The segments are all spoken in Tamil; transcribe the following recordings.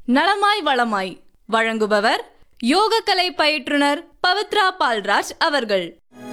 நலமாய் வளமாய் வழங்குபவர் யோகக்கலை பயிற்றுனர் பவித்ரா பால்ராஜ் அவர்கள்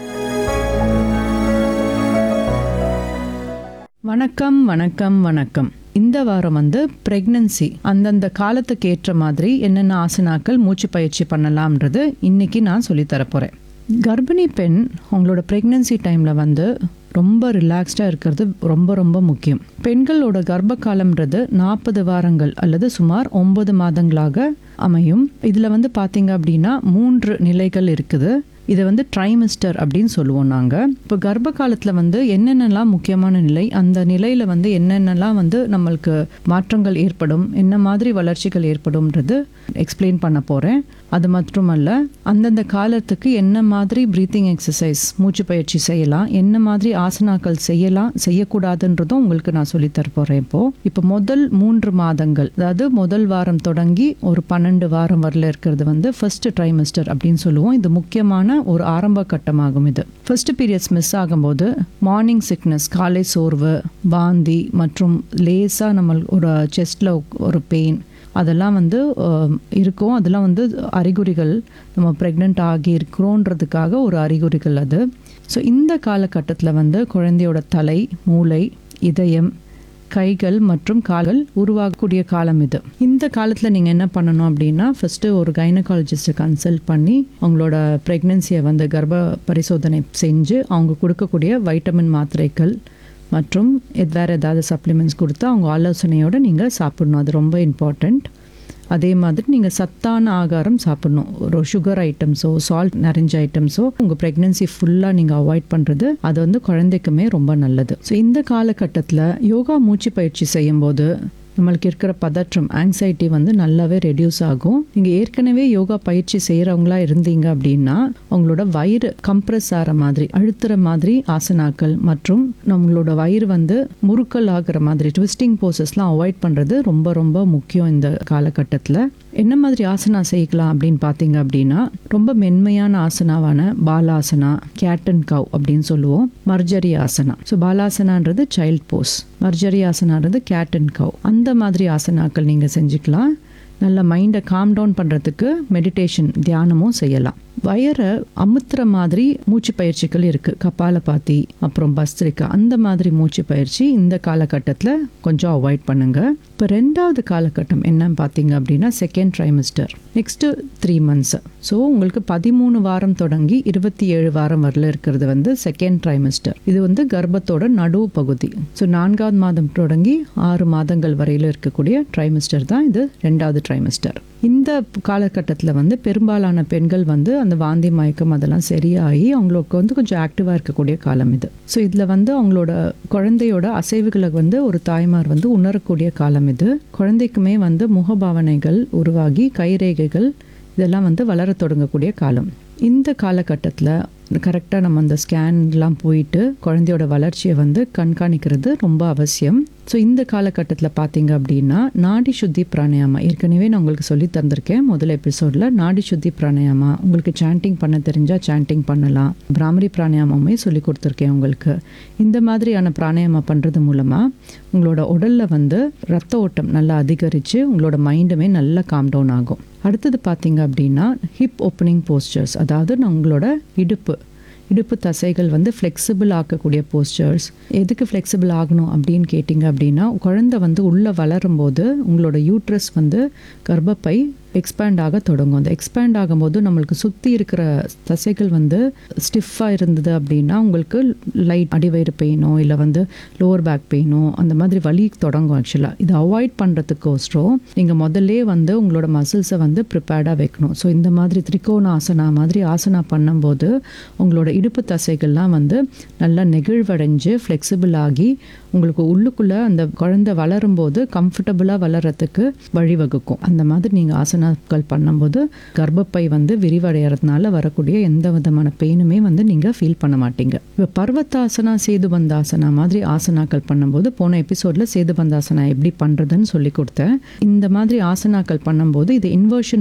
வணக்கம் வணக்கம் வணக்கம் இந்த வாரம் வந்து பிரெக்னன்சி அந்தந்த காலத்துக்கு ஏற்ற மாதிரி என்னென்ன ஆசனாக்கள் மூச்சு பயிற்சி பண்ணலாம்ன்றது இன்னைக்கு நான் சொல்லித் தரப் போகிறேன் கர்ப்பிணி பெண் அவங்களோட ப்ரெக்னன்சி டைமில் வந்து ரொம்ப ரிலாக்ஸ்டாக இருக்கிறது ரொம்ப ரொம்ப முக்கியம் பெண்களோட கர்ப்ப காலம்ன்றது நாற்பது வாரங்கள் அல்லது சுமார் ஒன்பது மாதங்களாக அமையும் இதில் வந்து பார்த்தீங்க அப்படின்னா மூன்று நிலைகள் இருக்குது இதை வந்து ட்ரைமிஸ்டர் அப்படின்னு சொல்லுவோம் நாங்கள் இப்போ கர்ப்ப காலத்தில் வந்து என்னென்னலாம் முக்கியமான நிலை அந்த நிலையில் வந்து என்னென்னலாம் வந்து நம்மளுக்கு மாற்றங்கள் ஏற்படும் என்ன மாதிரி வளர்ச்சிகள் ஏற்படும்ன்றது எக்ஸ்பிளைன் பண்ண போகிறேன் அது மட்டுமல்ல அந்தந்த காலத்துக்கு என்ன மாதிரி ப்ரீத்திங் எக்ஸசைஸ் மூச்சு பயிற்சி செய்யலாம் என்ன மாதிரி ஆசனாக்கள் செய்யலாம் செய்யக்கூடாதுன்றதும் உங்களுக்கு நான் சொல்லித் தர போகிறேன் இப்போது இப்போ முதல் மூன்று மாதங்கள் அதாவது முதல் வாரம் தொடங்கி ஒரு பன்னெண்டு வாரம் வரல இருக்கிறது வந்து ஃபர்ஸ்ட் ட்ரைமஸ்டர் அப்படின்னு சொல்லுவோம் இது முக்கியமான ஒரு ஆரம்ப கட்டமாகும் இது ஃபர்ஸ்ட் பீரியட்ஸ் மிஸ் ஆகும்போது மார்னிங் சிக்னஸ் காலை சோர்வு வாந்தி மற்றும் லேசாக நம்ம ஒரு செஸ்டில் ஒரு பெயின் அதெல்லாம் வந்து அஹ், இருக்கும் அதெல்லாம் வந்து அறிகுறிகள் நம்ம ப்ரெக்னென்ட் ஆகி இருக்கிறோன்றதுக்காக ஒரு அறிகுறிகள் அது ஸோ இந்த காலகட்டத்தில் வந்து குழந்தையோட தலை மூளை இதயம் கைகள் மற்றும் கால்கள் உருவாகக்கூடிய காலம் இது இந்த காலத்தில் நீங்கள் என்ன பண்ணணும் அப்படின்னா ஃபஸ்ட்டு ஒரு கைனகாலஜிஸ்ட்டை கன்சல்ட் பண்ணி அவங்களோட ப்ரெக்னென்சியை வந்து கர்ப்ப பரிசோதனை செஞ்சு அவங்க கொடுக்கக்கூடிய வைட்டமின் மாத்திரைகள் மற்றும் எத் வேறு ஏதாவது சப்ளிமெண்ட்ஸ் கொடுத்து அவங்க ஆலோசனையோடு நீங்கள் சாப்பிடணும் அது ரொம்ப இம்பார்ட்டண்ட் அதே மாதிரி நீங்கள் சத்தான ஆகாரம் சாப்பிடணும் ஒரு சுகர் ஐட்டம்ஸோ சால்ட் நிறைஞ்ச ஐட்டம்ஸோ உங்கள் ப்ரெக்னென்சி ஃபுல்லாக நீங்கள் அவாய்ட் பண்ணுறது அது வந்து குழந்தைக்குமே ரொம்ப நல்லது ஸோ இந்த காலகட்டத்தில் யோகா மூச்சு பயிற்சி செய்யும்போது நம்மளுக்கு இருக்கிற பதற்றம் ஆங்ஸைட்டி வந்து நல்லாவே ரெடியூஸ் ஆகும் நீங்கள் ஏற்கனவே யோகா பயிற்சி செய்கிறவங்களா இருந்தீங்க அப்படின்னா உங்களோட வயிறு கம்ப்ரஸ் ஆகிற மாதிரி அழுத்துற மாதிரி ஆசனாக்கள் மற்றும் நம்மளோட வயிறு வந்து முறுக்கல் ஆகிற மாதிரி ட்விஸ்டிங் போசஸ்லாம் அவாய்ட் பண்ணுறது ரொம்ப ரொம்ப முக்கியம் இந்த காலகட்டத்தில் என்ன மாதிரி ஆசனா செய்யலாம் அப்படின்னு பார்த்தீங்க அப்படின்னா ரொம்ப மென்மையான ஆசனாவான பாலாசனா கேட் அண்ட் கவ் அப்படின்னு சொல்லுவோம் மர்ஜரி ஆசனா ஸோ பாலாசனான்றது சைல்ட் போஸ் மர்ஜரி ஆசனான்றது கேட் அண்ட் கவ் அந்த மாதிரி ஆசனாக்கள் நீங்கள் செஞ்சுக்கலாம் நல்ல மைண்டை காம் டவுன் பண்ணுறதுக்கு மெடிடேஷன் தியானமும் செய்யலாம் வயரை அமுத்துற மாதிரி மூச்சு பயிற்சிகள் இருக்குது கபாலபாத்தி அப்புறம் பஸ்திரிக்கா அந்த மாதிரி மூச்சு பயிற்சி இந்த காலகட்டத்தில் கொஞ்சம் அவாய்ட் பண்ணுங்க இப்போ ரெண்டாவது காலகட்டம் என்னன்னு பார்த்தீங்க அப்படின்னா second trimester next three months so உங்களுக்கு பதிமூணு வாரம் தொடங்கி இருபத்தி ஏழு வாரம் வரல இருக்கிறது வந்து செகண்ட் ட்ரைமிஸ்டர் இது வந்து கர்ப்பத்தோட நடுவு பகுதி ஸோ நான்காவது மாதம் தொடங்கி ஆறு மாதங்கள் வரையில இருக்கக்கூடிய ட்ரைமிஸ்டர் தான் இது ரெண்டாவது ட்ரைமிஸ்டர் இந்த காலகட்டத்தில் வந்து பெரும்பாலான பெண்கள் வந்து அந்த வாந்தி மயக்கம் அதெல்லாம் சரியாகி அவங்களுக்கு வந்து கொஞ்சம் ஆக்டிவாக இருக்கக்கூடிய காலம் இது ஸோ இதில் வந்து அவங்களோட குழந்தையோட அசைவுகளை வந்து ஒரு தாய்மார் வந்து உணரக்கூடிய காலம் இது குழந்தைக்குமே வந்து முகபாவனைகள் உருவாகி கைரேகைகள் இதெல்லாம் வந்து வளரத் தொடங்கக்கூடிய காலம் இந்த காலகட்டத்தில் கரெக்டாக நம்ம அந்த ஸ்கேன்லாம் போயிட்டு குழந்தையோட வளர்ச்சியை வந்து கண்காணிக்கிறது ரொம்ப அவசியம் ஸோ இந்த காலகட்டத்தில் பார்த்தீங்க அப்படின்னா நாடி சுத்தி பிராணாயாமா ஏற்கனவே நான் உங்களுக்கு சொல்லி தந்திருக்கேன் முதல் எபிசோடில் நாடி சுத்தி பிராணாயாமா உங்களுக்கு சாண்டிங் பண்ண தெரிஞ்சால் சாண்டிங் பண்ணலாம் பிராமரி பிராணாயாமமே சொல்லி கொடுத்துருக்கேன் உங்களுக்கு இந்த மாதிரியான பிராணாயாமா பண்ணுறது மூலமாக உங்களோட உடலில் வந்து ரத்த ஓட்டம் நல்லா அதிகரித்து உங்களோட மைண்டுமே நல்லா காம் டவுன் ஆகும் அடுத்தது பார்த்தீங்க அப்படின்னா ஹிப் ஓப்பனிங் போஸ்டர்ஸ் அதாவது நான் உங்களோட இடுப்பு இடுப்பு தசைகள் வந்து ஃப்ளெக்சிபிள் ஆக்கக்கூடிய போஸ்டர்ஸ் எதுக்கு ஃப்ளெக்சிபிள் ஆகணும் அப்படின்னு கேட்டிங்க அப்படின்னா குழந்தை வந்து உள்ளே வளரும்போது உங்களோட யூட்ரஸ் வந்து கர்ப்பப்பை எக்ஸ்பேண்ட் ஆக தொடங்கும் அந்த எக்ஸ்பேண்ட் ஆகும்போது நம்மளுக்கு சுற்றி இருக்கிற தசைகள் வந்து ஸ்டிஃபாக இருந்தது அப்படின்னா உங்களுக்கு லைட் அடிவயிறு பெயினோ இல்லை வந்து லோவர் பேக் பெயினோ அந்த மாதிரி வலி தொடங்கும் ஆக்சுவலாக இதை அவாய்ட் பண்ணுறதுக்கோசரம் நீங்கள் முதல்லே வந்து உங்களோட மசில்ஸை வந்து ப்ரிப்பேர்டாக வைக்கணும் ஸோ இந்த மாதிரி திரிகோண ஆசனா மாதிரி ஆசனா பண்ணும்போது உங்களோட இடுப்பு தசைகள்லாம் வந்து நல்லா நெகிழ்வடைஞ்சு ஃப்ளெக்சிபிள் ஆகி உங்களுக்கு உள்ளுக்குள்ளே அந்த குழந்தை வளரும்போது கம்ஃபர்டபுளாக வளர்கிறதுக்கு வழிவகுக்கும் அந்த மாதிரி நீங்கள் ஆசனாக்கள் பண்ணும்போது கர்ப்பப்பை வந்து விரிவடைகிறதுனால வரக்கூடிய எந்த விதமான பெயினுமே வந்து நீங்கள் ஃபீல் பண்ண மாட்டீங்க இப்போ பர்வத்தாசனா சேதுபந்தாசனா மாதிரி ஆசனாக்கள் பண்ணும்போது போன எபிசோடில் சேதுபந்தாசனா எப்படி பண்ணுறதுன்னு சொல்லி கொடுத்தேன் இந்த மாதிரி ஆசனாக்கள் பண்ணும்போது இது இன்வர்ஷன்